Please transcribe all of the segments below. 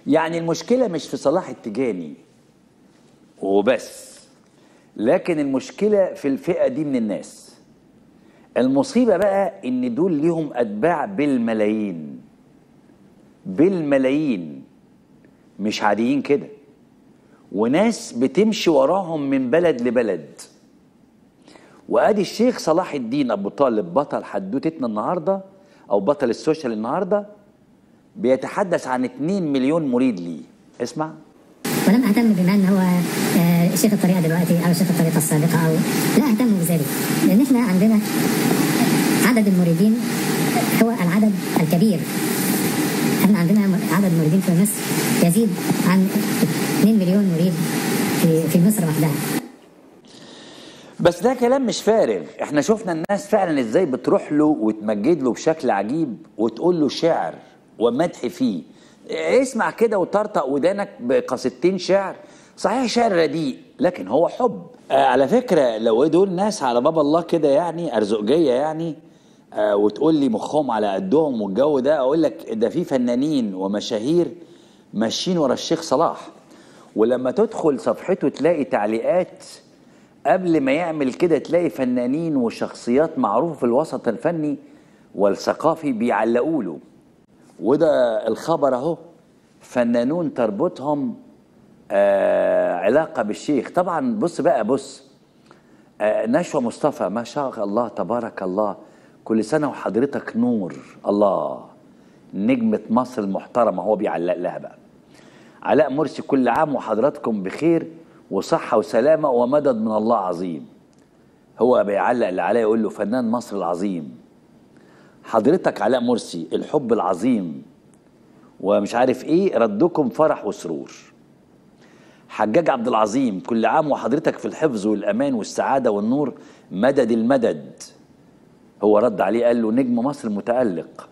يعني المشكلة مش في صلاح التجاني وبس لكن المشكلة في الفئة دي من الناس المصيبة بقى ان دول ليهم اتباع بالملايين بالملايين مش عاديين كده وناس بتمشي وراهم من بلد لبلد وادي الشيخ صلاح الدين ابو طالب بطل حدوتتنا النهارده او بطل السوشيال النهارده بيتحدث عن 2 مليون مريد ليه اسمع ولم اهتم بما ان هو آه، شيخ الطريقه دلوقتي او شيخ الطريقه السابقه او لا اهتم بذلك لان احنا عندنا عدد المريدين هو العدد الكبير احنا عندنا عدد مريدين في مصر يزيد عن 2 مليون مريد في في مصر وحدها بس ده كلام مش فارغ احنا شفنا الناس فعلا ازاي بتروح له وتمجد له بشكل عجيب وتقول له شعر ومدح فيه اسمع كده وطرطق ودانك بقصيدتين شعر صحيح شعر رديء لكن هو حب آه على فكرة لو دول ناس على باب الله كده يعني أرزقجية يعني آه وتقول لي مخهم على قدهم والجو ده أقول لك ده في فنانين ومشاهير ماشيين ورا الشيخ صلاح ولما تدخل صفحته تلاقي تعليقات قبل ما يعمل كده تلاقي فنانين وشخصيات معروفة في الوسط الفني والثقافي بيعلقوا له وده الخبر اهو فنانون تربطهم آه علاقة بالشيخ طبعا بص بقى بص آه نشوى مصطفى ما شاء الله تبارك الله كل سنة وحضرتك نور الله نجمة مصر المحترمة هو بيعلق لها بقى علاء مرسي كل عام وحضراتكم بخير وصحة وسلامة ومدد من الله عظيم هو بيعلق لعلاء يقول له فنان مصر العظيم حضرتك علاء مرسي الحب العظيم ومش عارف ايه ردكم فرح وسرور حجاج عبد العظيم كل عام وحضرتك في الحفظ والامان والسعاده والنور مدد المدد هو رد عليه قال له نجم مصر المتالق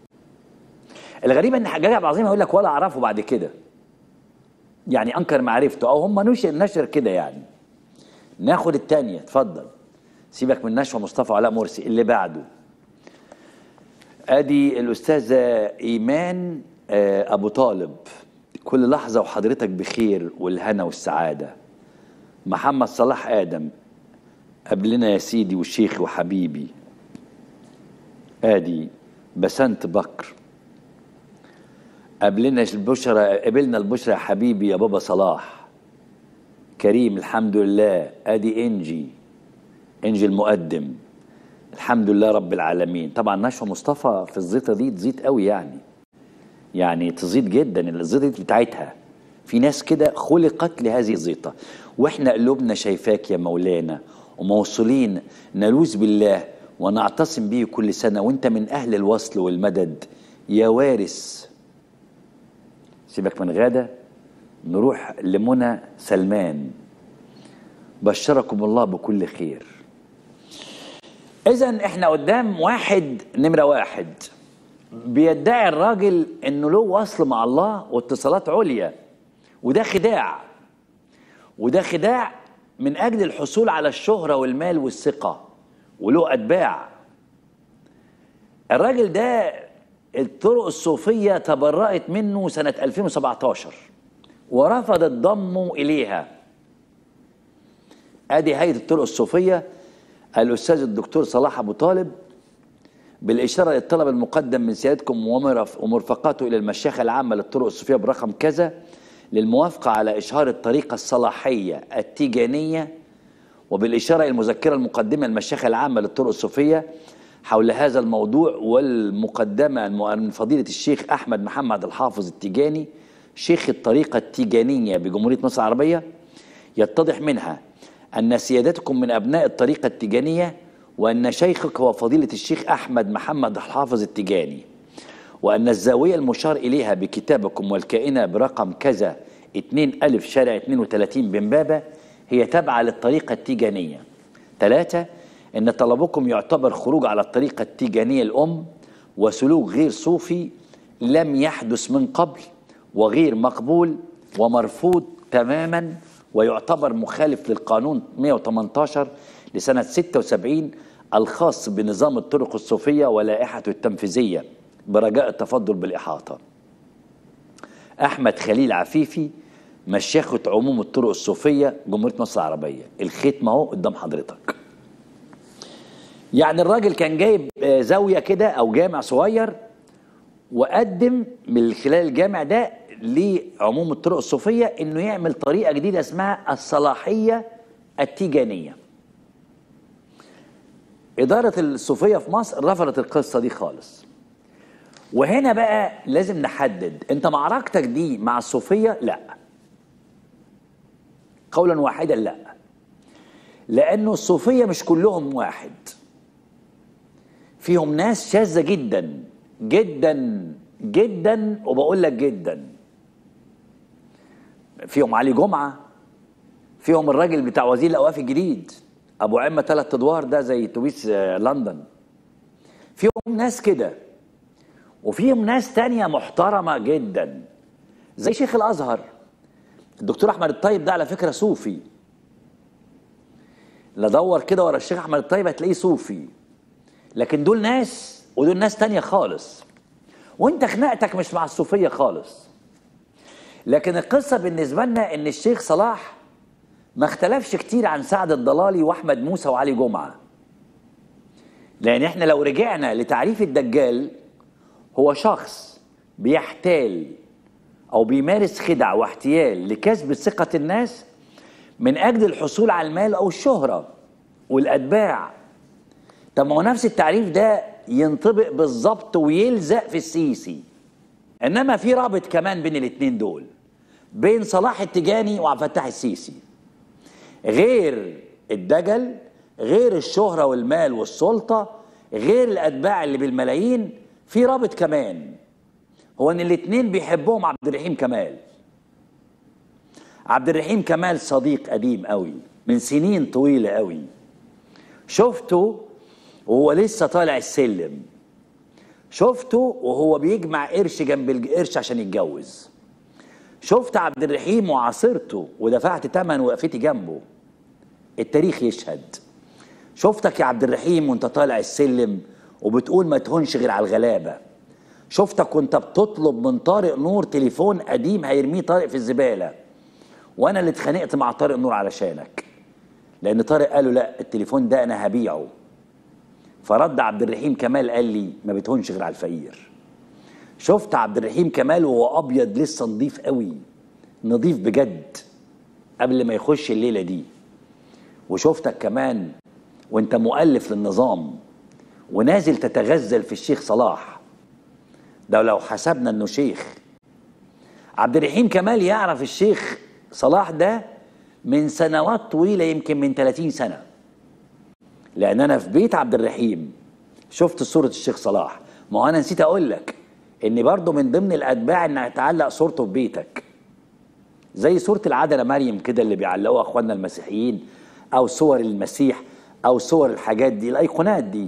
الغريب ان حجاج عبد العظيم هيقول لك ولا اعرفه بعد كده يعني انكر معرفته او هم نشر نشر كده يعني ناخد الثانيه اتفضل سيبك من نشوى مصطفى علاء مرسي اللي بعده ادي الاستاذه ايمان آه، ابو طالب كل لحظه وحضرتك بخير والهنا والسعاده محمد صلاح ادم قبلنا يا سيدي وشيخي وحبيبي ادي بسنت بكر قبلنا البشرى قبلنا البشرى يا حبيبي يا بابا صلاح كريم الحمد لله ادي انجي انجي المقدم الحمد لله رب العالمين طبعا نشوى مصطفى في الزيطه دي تزيد قوي يعني يعني تزيد جدا الزيطه دي بتاعتها في ناس كده خلقت لهذه الزيطه واحنا قلوبنا شايفاك يا مولانا وموصولين نلوذ بالله ونعتصم به كل سنه وانت من اهل الوصل والمدد يا وارث سيبك من غاده نروح لمنى سلمان بشركم الله بكل خير اذا احنا قدام واحد نمره واحد بيدعي الراجل انه له وصل مع الله واتصالات عليا وده خداع وده خداع من اجل الحصول على الشهره والمال والثقه وله اتباع الراجل ده الطرق الصوفيه تبرأت منه سنه 2017 ورفضت ضمه اليها ادي هيئه الطرق الصوفيه الاستاذ الدكتور صلاح ابو طالب بالاشاره للطلب المقدم من سيادتكم ومرف- ومرفقاته الى المشيخه العامه للطرق الصوفيه برقم كذا للموافقه على اشهار الطريقه الصلاحيه التيجانيه وبالاشاره الى المذكره المقدمه للمشيخه العامه للطرق الصوفيه حول هذا الموضوع والمقدمه من فضيله الشيخ احمد محمد الحافظ التيجاني شيخ الطريقه التيجانيه بجمهوريه مصر العربيه يتضح منها أن سيادتكم من أبناء الطريقة التيجانية وأن شيخك هو فضيلة الشيخ أحمد محمد الحافظ التيجاني وأن الزاوية المشار إليها بكتابكم والكائنة برقم كذا 2 ألف شارع 32 بمبابة هي تابعة للطريقة التيجانية ثلاثة أن طلبكم يعتبر خروج على الطريقة التيجانية الأم وسلوك غير صوفي لم يحدث من قبل وغير مقبول ومرفوض تماما ويعتبر مخالف للقانون 118 لسنة 76 الخاص بنظام الطرق الصوفية ولائحته التنفيذية برجاء التفضل بالإحاطة احمد خليل عفيفي مشيخة عموم الطرق الصوفية جمهورية مصر العربية الختم اهو قدام حضرتك يعني الراجل كان جايب آه، زاوية كده او جامع صغير وقدم من خلال الجامع ده لعموم الطرق الصوفية انه يعمل طريقة جديدة اسمها الصلاحية التيجانية إدارة الصوفية في مصر رفضت القصة دي خالص وهنا بقى لازم نحدد انت معركتك دي مع الصوفية لا قولا واحدا لا لانه الصوفية مش كلهم واحد فيهم ناس شاذة جدا جدا جدا وبقول لك جدا فيهم علي جمعة فيهم الراجل بتاع وزير الاوقاف الجديد ابو عمه ثلاث ادوار ده زي اتوبيس آه، لندن فيهم ناس كده وفيهم ناس تانية محترمة جدا زي شيخ الأزهر الدكتور أحمد الطيب ده على فكرة صوفي لا دور كده ورا الشيخ أحمد الطيب هتلاقيه صوفي لكن دول ناس ودول ناس تانية خالص وانت خناقتك مش مع الصوفية خالص لكن القصة بالنسبة لنا ان الشيخ صلاح ما اختلفش كتير عن سعد الضلالي واحمد موسى وعلي جمعة لان احنا لو رجعنا لتعريف الدجال هو شخص بيحتال او بيمارس خدع واحتيال لكسب ثقة الناس من اجل الحصول على المال او الشهرة والاتباع طب ما هو نفس التعريف ده ينطبق بالظبط ويلزق في السيسي انما في رابط كمان بين الاتنين دول بين صلاح التجاني وعبد الفتاح السيسي غير الدجل غير الشهرة والمال والسلطة غير الأتباع اللي بالملايين في رابط كمان هو ان الاتنين بيحبهم عبد الرحيم كمال عبد الرحيم كمال صديق قديم قوي من سنين طويلة قوي شفته وهو لسه طالع السلم شفته وهو بيجمع قرش جنب القرش عشان يتجوز شفت عبد الرحيم وعاصرته ودفعت ثمن وقفتي جنبه التاريخ يشهد شفتك يا عبد الرحيم وانت طالع السلم وبتقول ما تهونش غير على الغلابه شفتك وانت بتطلب من طارق نور تليفون قديم هيرميه طارق في الزباله وانا اللي اتخانقت مع طارق نور علشانك لان طارق قال له لا التليفون ده انا هبيعه فرد عبد الرحيم كمال قال لي ما بتهونش غير على الفقير شفت عبد الرحيم كمال وهو ابيض لسه نضيف قوي نضيف بجد قبل ما يخش الليله دي وشفتك كمان وانت مؤلف للنظام ونازل تتغزل في الشيخ صلاح ده لو حسبنا انه شيخ عبد الرحيم كمال يعرف الشيخ صلاح ده من سنوات طويلة يمكن من 30 سنة لأن أنا في بيت عبد الرحيم شفت صورة الشيخ صلاح ما هو أنا نسيت أقول لك إن برضه من ضمن الأتباع إن تعلق صورته في بيتك زي صورة العذراء مريم كده اللي بيعلقوها إخواننا المسيحيين أو صور المسيح أو صور الحاجات دي الأيقونات دي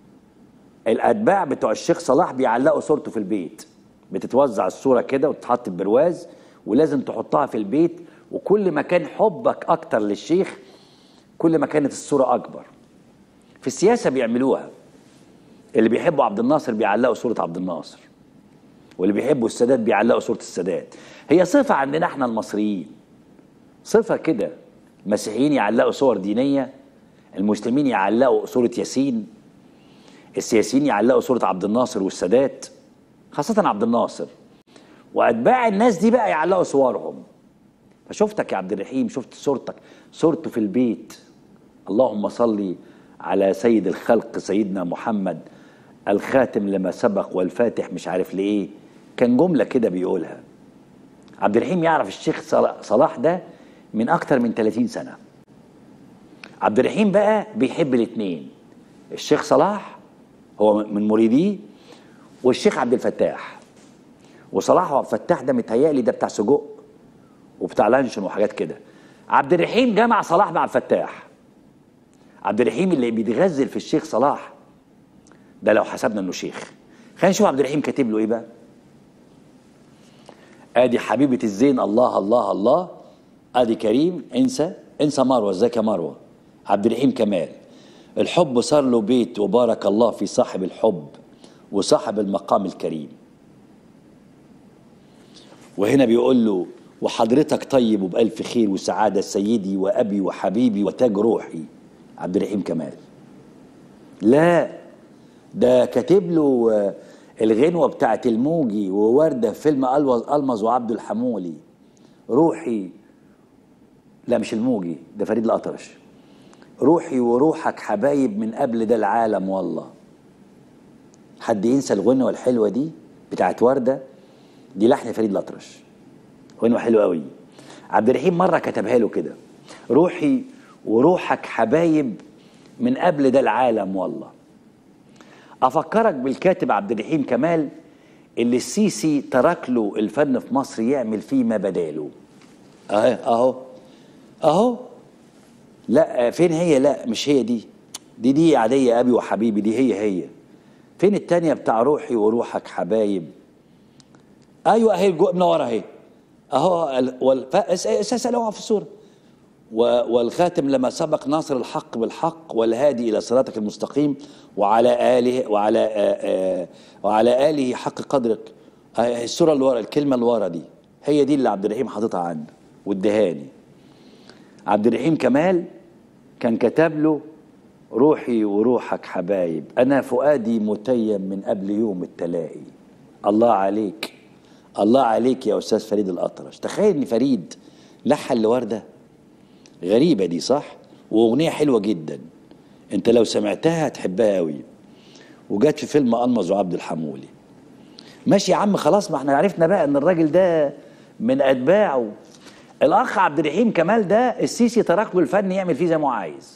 الاتباع بتوع الشيخ صلاح بيعلقوا صورته في البيت بتتوزع الصوره كده وتتحط في برواز ولازم تحطها في البيت وكل ما كان حبك اكتر للشيخ كل ما كانت الصوره اكبر في السياسه بيعملوها اللي بيحبوا عبد الناصر بيعلقوا صوره عبد الناصر واللي بيحبوا السادات بيعلقوا صوره السادات هي صفه عندنا احنا المصريين صفه كده المسيحيين يعلقوا صور دينيه المسلمين يعلقوا صوره ياسين السياسيين يعلقوا صورة عبد الناصر والسادات خاصة عبد الناصر وأتباع الناس دي بقى يعلقوا صورهم فشفتك يا عبد الرحيم شفت صورتك صورته في البيت اللهم صل على سيد الخلق سيدنا محمد الخاتم لما سبق والفاتح مش عارف لإيه كان جملة كده بيقولها عبد الرحيم يعرف الشيخ صلاح ده من أكتر من 30 سنة عبد الرحيم بقى بيحب الاتنين الشيخ صلاح هو من مريديه والشيخ عبد الفتاح وصلاح عبد الفتاح ده متهيألي ده بتاع سجق وبتاع لانشون وحاجات كده عبد الرحيم جمع صلاح مع الفتاح عبد الرحيم اللي بيتغزل في الشيخ صلاح ده لو حسبنا انه شيخ خلينا نشوف عبد الرحيم كاتب له ايه بقى ادي حبيبه الزين الله الله الله ادي كريم انسى انسى مروه ازيك يا مروه عبد الرحيم كمال الحب صار له بيت وبارك الله في صاحب الحب وصاحب المقام الكريم وهنا بيقول له وحضرتك طيب وبألف خير وسعادة سيدي وأبي وحبيبي وتاج روحي عبد الرحيم كمال لا ده كاتب له آه، الغنوة بتاعت الموجي ووردة في فيلم ألوز- ألمظ وعبد الحمولي روحي لا مش الموجي ده فريد الأطرش روحي وروحك حبايب من قبل ده العالم والله حد ينسى الغنوة الحلوة دي بتاعت وردة دي لحن فريد الأطرش غنوة حلوة قوي عبد الرحيم مرة كتبها له كده روحي وروحك حبايب من قبل ده العالم والله أفكرك بالكاتب عبد الرحيم كمال اللي السيسي ترك له الفن في مصر يعمل فيه ما بداله أهي أهو أهو لا فين هي لا مش هي دي دي دي عادية أبي وحبيبي دي هي هي فين التانية بتاع روحي وروحك حبايب ايوه اهي جو منوره اهي اهو ال- والف... اس- اساسا اوعى في الصوره و... والخاتم لما سبق ناصر الحق بالحق والهادي الى صراطك المستقيم وعلى اله وعلى آه آه وعلى اله حق قدرك آه الصوره اللي ورا الكلمه اللي ورا دي هي دي اللي عبد الرحيم حاططها عنده وادهاني عبد الرحيم كمال كان كتب له روحي وروحك حبايب انا فؤادي متيم من قبل يوم التلاقي الله عليك الله عليك يا استاذ فريد الاطرش تخيل ان فريد لحن لورده غريبه دي صح واغنيه حلوه جدا انت لو سمعتها هتحبها قوي وجت في فيلم انمظ وعبد الحمولي ماشي يا عم خلاص ما احنا عرفنا بقى ان الراجل ده من اتباعه الاخ عبد الرحيم كمال ده السيسي ترك له الفن يعمل فيه زي ما هو عايز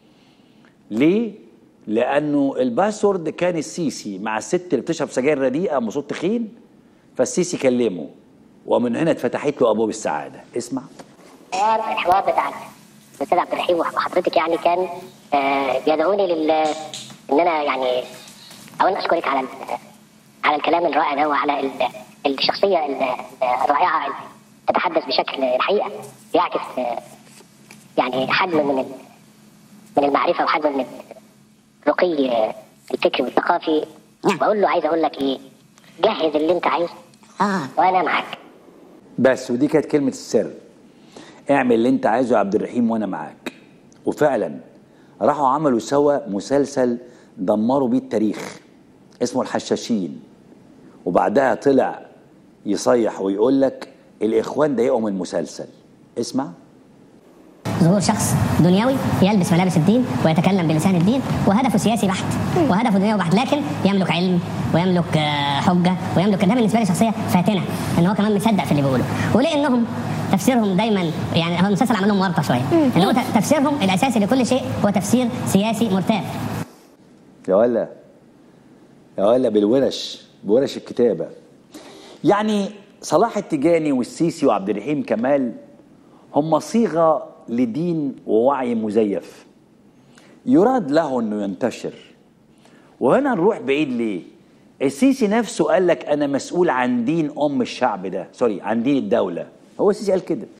ليه؟ لأنه الباسورد كان السيسي مع الست اللي بتشرب سجاير رديئة أم صوت تخين فالسيسي كلمه ومن هنا اتفتحت له أبواب السعادة اسمع الحوار الحوار بتاع الاستاذ عبد الرحيم وحضرتك يعني كان آه، بيدعوني لل ان انا يعني اولا اشكرك على ال- على الكلام الرائع ده وعلى ال- الشخصيه ال- الرائعه اللي تتحدث بشكل الحقيقه يعكس آه، يعني حجم من ال- من المعرفه وحجم من الرقي آه، الفكري والثقافي بقول له عايز اقول لك ايه جهز اللي انت عايزه وانا معاك بس ودي كانت كلمة السر اعمل اللي انت عايزه يا عبد الرحيم وانا معاك وفعلا راحوا عملوا سوا مسلسل دمروا بيه التاريخ اسمه الحشاشين وبعدها طلع يصيح ويقول لك الاخوان ضايقهم المسلسل اسمع ظهور شخص دنيوي يلبس ملابس الدين ويتكلم بلسان الدين وهدفه سياسي بحت وهدفه دنيوي بحت لكن يملك علم ويملك آه، حجه ويملك ده بالنسبه لي شخصيه فاتنه ان هو كمان مصدق في اللي بيقوله ولانهم تفسيرهم دايما يعني هو المسلسل عمل لهم ورطه شويه ان هو ت- تفسيرهم الاساسي لكل شيء هو تفسير سياسي مرتاب يا ولا يا ولا بالورش بورش الكتابة يعني صلاح التجاني والسيسي وعبد الرحيم كمال هم صيغة لدين ووعي مزيف يراد له انه ينتشر وهنا نروح بعيد ليه السيسي نفسه قال لك انا مسؤول عن دين ام الشعب ده سوري عن دين الدولة هو السيسي قال كده